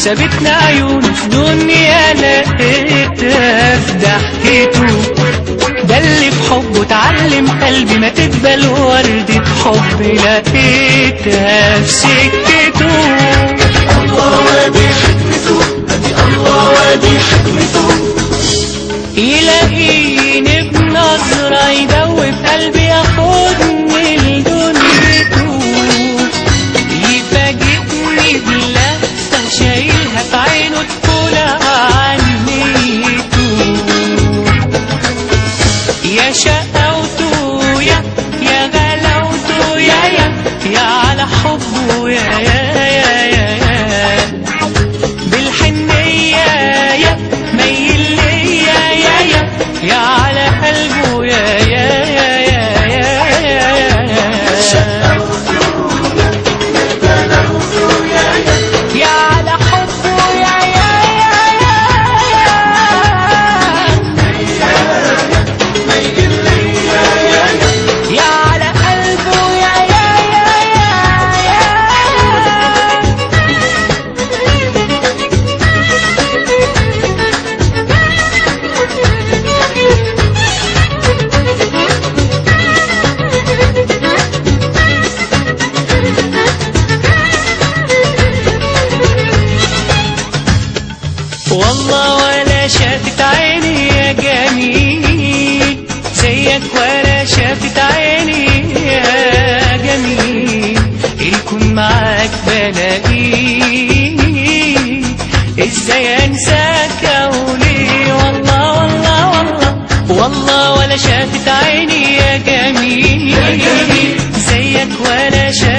سابتنا عيونه في دنيا لقيتها في ضحكته ده اللي في حبه اتعلم قلبي ما تقبل وردة حب لقيتها في سكته الله وادي حكمته ادي الله وادي حكمته يلاقيني بنظرة يدوب قلبي ياخدني لدنيته يفاجئني بلفة شايلها في عينه تقول عنيته يا شقاوته يا يا غلاوته يا يا يا على حبه يا يا يا يا, يا بالحنية يا ميل ليا يا يا يا على قلبه يا يا يا يا يا يا يا يا على حبه يا يا يا يا يا على قلبه يا يا يا يا يا والله ولا شافت عيني يا جميل زيك ولا شافت عيني يا جميل يكون معاك بلاقيه ازاي انساك يا ولي والله والله والله والله ولا شافت عيني يا جميل يا جميل. زيك ولا شافت